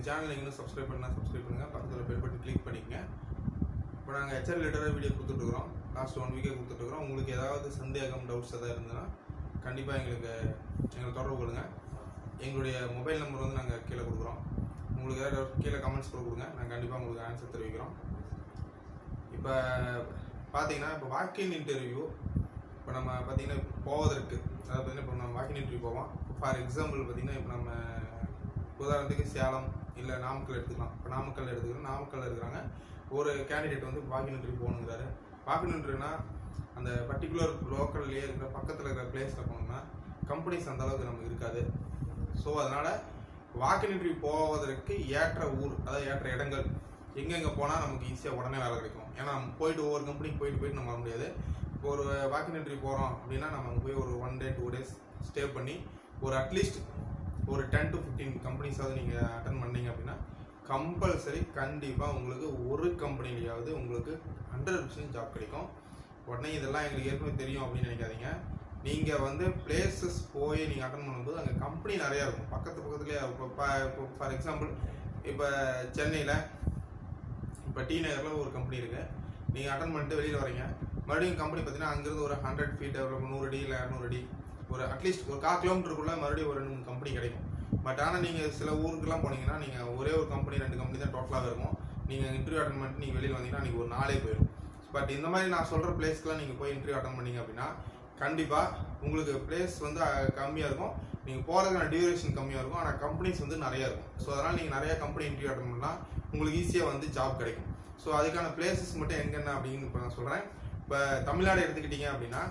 எங்கள் சேனல் நீங்கள் இன்னும் சப்ஸ்கிரைப் பண்ணால் சப்ஸ்கிரைப் பண்ணுங்கள் பக்கத்தில் பெல் பட்டன் கிளிக் பண்ணிக்கங்க இப்போ நாங்கள் ஹெச்ஆர் ரிலேட்டடாக வீடியோ கொடுத்துட்ருக்குறோம் லாஸ்ட் ஒன் வீக்கே கொடுத்துட்ருக்குறோம் உங்களுக்கு ஏதாவது சந்தேகம் டவுட்ஸ் எதாவது இருந்ததுன்னா கண்டிப்பாக எங்களுக்கு எங்களை தொடர்பு கொள்ளுங்கள் எங்களுடைய மொபைல் நம்பர் வந்து நாங்கள் கீழே கொடுக்குறோம் உங்களுக்கு ஏதாவது doubt கீழே கமெண்ட்ஸ் கூட கொடுங்க நாங்கள் கண்டிப்பாக உங்களுக்கு ஆன்சர் தெரிவிக்கிறோம் இப்போ பார்த்தீங்கன்னா இப்போ வாக்கின் இன்டர்வியூ இப்போ நம்ம பார்த்தீங்கன்னா போவதற்கு அதாவது பார்த்தீங்கன்னா இப்போ நம்ம வாக்கின் இன்டர்வியூ போவோம் ஃபார் எக்ஸாம்பிள் பார்த்தீங்கன்னா இப்போ நம்ம உதாரணத்துக்கு சேலம் இல்லை நாமக்கல் எடுத்துக்கலாம் இப்போ நாமக்கல் எடுத்துக்கிறோம் நாமக்கல் இருக்கிறாங்க ஒரு கேண்டிடேட் வந்து வாக்கின் இன்டர்வியூ போகணுங்கிறாரு வாக்கின் இன்டர்வியூனா அந்த பர்டிகுலர் லோக்கல்லையே இருக்கிற பக்கத்தில் இருக்கிற பிளேஸில் போனோம்னா கம்பெனிஸ் அந்த அளவுக்கு நமக்கு இருக்காது ஸோ அதனால் வாக்கின் இன்டர்வியூ போவதற்கு ஏற்ற ஊர் அதாவது ஏற்ற இடங்கள் எங்கெங்கே போனால் நமக்கு ஈஸியாக உடனே வேலை கிடைக்கும் ஏன்னா நம்ம போயிட்டு ஒவ்வொரு கம்பெனிக்கு போயிட்டு போயிட்டு நம்ம வர முடியாது இப்போ ஒரு வாக்கின் இன்டர்வியூ போகிறோம் அப்படின்னா நம்ம அங்கே போய் ஒரு one day two days stay பண்ணி ஒரு அட்லீஸ்ட் ஒரு டென் டு ஃபிஃப்டீன் கம்பெனிஸாவது நீங்கள் அட்டன் பண்ணீங்க அப்படின்னா கம்பல்சரி கண்டிப்பாக உங்களுக்கு ஒரு கம்பெனிலையாவது உங்களுக்கு ஹண்ட்ரட் பர்சன்ட் ஜாப் கிடைக்கும் உடனே இதெல்லாம் எங்களுக்கு ஏற்கனவே தெரியும் அப்படின்னு நினைக்காதீங்க நீங்கள் வந்து பிளேசஸ் போய் நீங்கள் அட்டன் பண்ணும்போது அங்கே கம்பெனி நிறையா இருக்கும் பக்கத்து பக்கத்துலேயே இப்போ ஃபார் எக்ஸாம்பிள் இப்போ சென்னையில் இப்போ டி நகரில் ஒரு கம்பெனி இருக்குது நீங்கள் அட்டன் பண்ணிட்டு வெளியில் வரீங்க மறுபடியும் கம்பெனி பார்த்தீங்கன்னா அங்கேருந்து ஒரு ஹண்ட்ரட் ஃபீட் நூறு அடி இல்லை இரநூறு அடி ஒரு அட்லீஸ்ட் ஒரு கால் கிலோமீட்டருக்குள்ளே மறுபடியும் ஒரு ரெண்டு மூணு கம்பெனி கிடைக்கும் பட் ஆனால் நீங்கள் சில ஊருக்குலாம் போனீங்கன்னா நீங்கள் ஒரே ஒரு கம்பெனி ரெண்டு கம்பெனி தான் டோட்டலாக இருக்கும் நீங்கள் இன்டர்வியூ அட்டன் பண்ணிட்டு நீங்கள் வெளியில் வந்தீங்கன்னா நீங்கள் ஒரு நாளே போயிடும் பட் இந்த மாதிரி நான் சொல்கிற பிளேஸ்க்குலாம் நீங்கள் போய் இன்டர்வியூ அட்டன் பண்ணீங்க அப்படின்னா கண்டிப்பாக உங்களுக்கு பிளேஸ் வந்து கம்மியாக இருக்கும் நீங்கள் போகிறதுக்கான டியூரேஷன் கம்மியாக இருக்கும் ஆனால் கம்பெனிஸ் வந்து நிறையா இருக்கும் ஸோ அதனால் நீங்கள் நிறையா கம்பெனி இன்டர்வியூ அட்டன் பண்ணால் உங்களுக்கு ஈஸியாக வந்து ஜாப் கிடைக்கும் ஸோ அதுக்கான பிளேசஸ் மட்டும் எங்கென்ன அப்படின்னு இப்போ நான் சொல்கிறேன் இப்போ தமிழ்நாடு எடுத்துக்கிட்டீங்க அப்படின்னா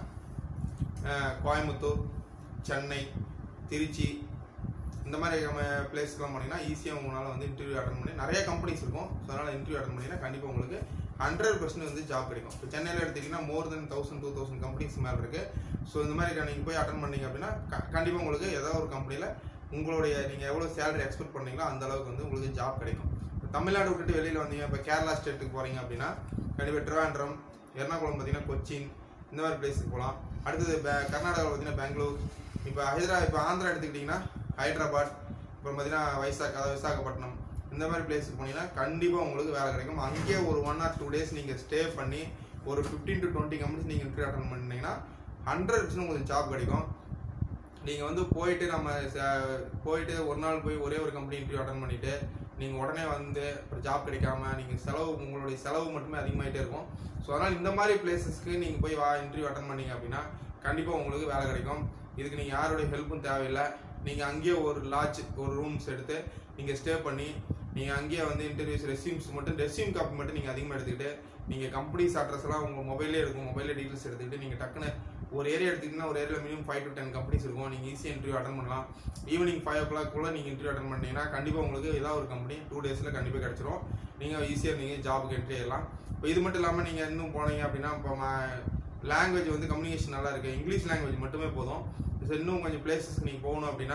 அஹ், கோயம்புத்தூர் சென்னை திருச்சி இந்த மாதிரி நம்ம பிளேஸ்க்கெலாம் போனீங்கன்னா ஈஸியாக உங்களால் வந்து இன்டர்வியூ அட்டன் பண்ணி நிறைய கம்பெனிஸ் இருக்கும் ஸோ அதனால் இன்டர்வியூ அட்டன் பண்ணிங்கன்னா கண்டிப்பாக உங்களுக்கு ஹண்ட்ரட் பர்சன்ட் வந்து ஜாப் கிடைக்கும் இப்போ சென்னையில் எடுத்தீங்கன்னா more than thousand two thousand companies மேலே இருக்குது ஸோ இந்த மாதிரி நீங்கள் போய் அட்டன் பண்ணீங்க அப்படின்னா கண்டிப்பாக உங்களுக்கு ஏதாவது ஒரு கம்பெனியில் உங்களுடைய நீங்கள் எவ்வளோ சேலரி எக்ஸ்பெக்ட் பண்ணீங்களோ அந்த அளவுக்கு வந்து உங்களுக்கு ஜாப் கிடைக்கும் இப்போ தமிழ்நாடு விட்டுட்டு வெளியில் வந்தீங்க இப்போ கேரளா ஸ்டேட்டுக்கு போகிறீங்க அப்படின்னா கண்டிப்பாக ட்ரிவாண்ட்ரம் எர்ணாகுளம் பார்த்தீங்கன்னா கொச்சின் இந்த மாதிரி பிளேஸுக்கு போகலாம் அடுத்தது பே- கர்நாடகாவில் பார்த்தீங்கன்னா பெங்களூர் இப்போ ஹைதரா இப்போ ஆந்திரா எடுத்துக்கிட்டிங்கன்னா ஹைதராபாத் அப்புறம் பார்த்தீங்கன்னா வைசாக் அதாவது விசாகப்பட்டினம் இந்த மாதிரி பிளேஸுக்கு போனீங்கன்னா கண்டிப்பாக உங்களுக்கு வேலை கிடைக்கும் அங்கேயே ஒரு ஒன் ஆர் டூ டேஸ் நீங்கள் ஸ்டே பண்ணி ஒரு ஃபிஃப்டீன் டு டுவெண்ட்டி கம்பெனிஸ் நீங்கள் இன்டர்வியூ அட்டன் பண்ணீங்கன்னா ஹண்ட்ரட் பர்சன்ட் உங்களுக்கு ஜாப் கிடைக்கும் நீங்கள் வந்து போயிட்டு நம்ம ச- போயிட்டு ஒரு நாள் போய் ஒரே ஒரு கம்பெனி இன்டர்வியூ அட்டன் பண்ணிட்டு நீங்கள் உடனே வந்து ஒரு ஜாப் கிடைக்காம நீங்கள் செலவு உங்களுடைய செலவு மட்டுமே அதிகமாகிட்டே இருக்கும் ஸோ அதனால் இந்த மாதிரி பிளேசஸ்க்கு நீங்கள் போய் வா இன்டர்வியூ அட்டன் பண்ணீங்க அப்படின்னா கண்டிப்பாக உங்களுக்கு வேலை கிடைக்கும் இதுக்கு நீங்கள் யாருடைய ஹெல்ப்பும் தேவையில்லை நீங்கள் அங்கேயே ஒரு லாட்ஜ் ஒரு ரூம்ஸ் எடுத்து நீங்கள் ஸ்டே பண்ணி நீங்கள் அங்கேயே வந்து இன்டர்வியூஸ் ரெஸ்யூம்ஸ் மட்டும் ரெஸ்யூம் காப்பி மட்டும் நீங்கள் அதிகமாக எடுத்துக்கிட்டு நீங்கள் கம்பெனிஸ் அட்ரஸ் எல்லாம் உங்கள் மொபைலே இருக்கும் மொபைலில் டீட்டெயில்ஸ் எடுத்துக்கிட்டு நீங்கள் டக்குன்னு ஒரு ஏரியா எடுத்துக்கிட்டிங்கன்னா ஒரு ஏரியாவில் minimum five to ten companies இருக்கும் நீங்கள் ஈஸியாக இன்டர்வியூ அட்டன் பண்ணலாம் ஈவினிங் ஃபைவ் ஓ கிளாக் கூட நீங்கள் இன்டர்வியூ அட்டன் பண்ணீங்கன்னா கண்டிப்பாக உங்களுக்கு ஏதாவது ஒரு கம்பெனி டூ டேஸில் கண்டிப்பாக கிடச்சிரும் நீங்கள் ஈஸியாக நீங்கள் ஜாபுக்கு என்ட்ரி ஆயிடலாம் இப்போ இது மட்டும் இல்லாமல் நீங்கள் இன்னும் போனீங்க அப்படின்னா இப்போ லாங்குவேஜ் வந்து கம்யூனிகேஷன் நல்லா இருக்குது இங்கிலீஷ் லாங்குவேஜ் மட்டுமே போதும் ஸோ இன்னும் கொஞ்சம் பிளேசஸ்க்கு நீங்கள் போகணும் அப்படின்னா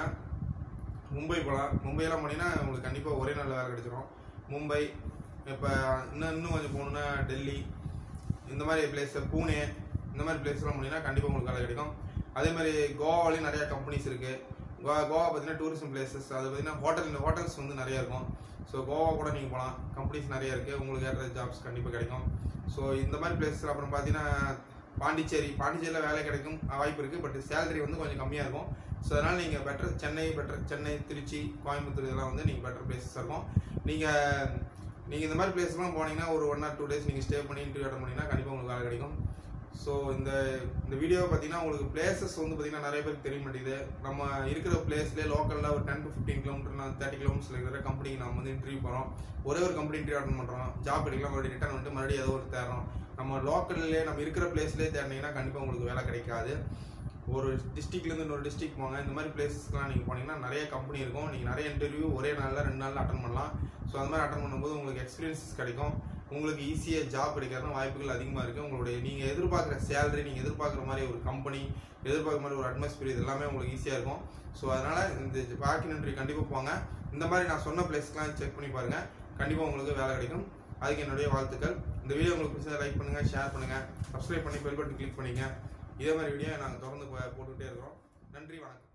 மும்பை போகலாம் மும்பையெல்லாம் போனீங்கன்னா உங்களுக்கு கண்டிப்பாக ஒரே நாளில் வேலை கிடைச்சிரும் மும்பை இப்போ இன்னும் இன்னும் கொஞ்சம் போகணுன்னா டெல்லி இந்த மாதிரி பிளேஸ் பூனே இந்த மாதிரி பிளேஸ்லாம் போனீங்கன்னா கண்டிப்பாக உங்களுக்கு வேலை கிடைக்கும் அதே மாதிரி கோவாலையும் நிறைய கம்பெனிஸ் இருக்குது கோவா கோவா பார்த்தீங்கன்னா டூரிசம் பிளேசஸ் அது பார்த்தீங்கன்னா ஹோட்டல் ஹோட்டல்ஸ் வந்து நிறைய இருக்கும் ஸோ கோவா கூட நீங்கள் போகலாம் கம்பெனிஸ் நிறைய இருக்குது உங்களுக்கு ஏற்ற ஜாப்ஸ் கண்டிப்பாக கிடைக்கும் ஸோ இந்த மாதிரி பிளேசஸ் அப்புறம் பார்த்தீங்கன்னா பாண்டிச்சேரி பாண்டிச்சேரியில் வேலை கிடைக்கும் வாய்ப்பு இருக்குது பட் சேலரி வந்து கொஞ்சம் கம்மியாக இருக்கும் ஸோ அதனால் நீங்கள் பெட்டர் சென்னை பெட்டர் சென்னை திருச்சி கோயம்புத்தூர் இதெல்லாம் வந்து நீங்கள் பெட்டர் பிளேசஸாக இருக்கும் நீங்கள் நீங்கள் இந்த மாதிரி பிளேஸ்லாம் போனீங்கன்னா ஒரு ஒன் ஆர் டூ டேஸ் நீங்கள் ஸ்டே பண்ணி இன்டர்வியூ அட்டன் பண்ணிங்கன்னா கண்டிப்பாக உங்களுக்கு வேலை கிடைக்கும் ஸோ இந்த இந்த வீடியோ பார்த்தீங்கன்னா உங்களுக்கு பிளேசஸ் வந்து பார்த்தீங்கன்னா நிறைய பேருக்கு தெரிய மாட்டேங்குது நம்ம இருக்கிற பிளேஸ்லேயே லோக்கலில் ஒரு ten to fifteen kilometre thirty கிலோமீட்டர்ஸில் இருக்கிற கம்பெனிக்கு நம்ம வந்து இன்டர்வியூ போகிறோம் ஒரே ஒரு கம்பெனி இன்டர்வியூ அட்டன் பண்ணுறோம் ஜாப் கிடைக்கலாம் மறுபடியும் ரிட்டர்ன் வந்துட்டு மறுபடியும் ஏதோ ஒரு தேடுறோம் நம்ம லோக்கல்லே நம்ம இருக்கிற பிளேஸ்லேயே தேடினீங்கன்னா கண்டிப்பாக உங்களுக்கு வேலை கிடைக்காது ஒரு டிஸ்ட்ரிக்ட்லேருந்து இன்னொரு டிஸ்ட்ரிக்ட் போங்க இந்த மாதிரி பிளேசஸ்க்குலாம் நீங்கள் போனீங்கன்னா நிறைய கம்பெனி இருக்கும் நீங்கள் நிறைய இன்டர்வியூ ஒரே நாளில் ரெண்டு நாளில் அட்டன் பண்ணலாம் ஸோ அந்த மாதிரி அட்டன் பண்ணும்போது உங்களுக்கு எக்ஸ்பீரியன்ஸஸ் கிடைக்கும் உங்களுக்கு ஈஸியாக ஜாப் கிடைக்கிறதும் வாய்ப்புகள் அதிகமாக இருக்குது உங்களுடைய நீங்கள் எதிர்பார்க்குற சேலரி நீங்கள் எதிர்பார்க்குற மாதிரி ஒரு கம்பெனி எதிர்பார்க்குற மாதிரி ஒரு அட்மாஸ்பியர் இது எல்லாமே உங்களுக்கு ஈஸியாக இருக்கும் ஸோ அதனால் இந்த வாக்கின் இன்டர்வியூ கண்டிப்பாக போங்க இந்த மாதிரி நான் சொன்ன பிளேஸ்க்கெலாம் செக் பண்ணி பாருங்கள் கண்டிப்பாக உங்களுக்கு வேலை கிடைக்கும் அதுக்கு என்னுடைய வாழ்த்துக்கள் இந்த வீடியோ உங்களுக்கு பிடிச்சதை லைக் பண்ணுங்கள் ஷேர் பண்ணுங்கள் சப்ஸ்கிரைப் பண்ணி பெல் பட்டன் கிளிக் பண்ணிங்க இதே மாதிரி வீடியோ நாங்கள் தொடர்ந்து போ- போட்டுக்கிட்டே இருக்கிறோம் நன்றி வணக்கம்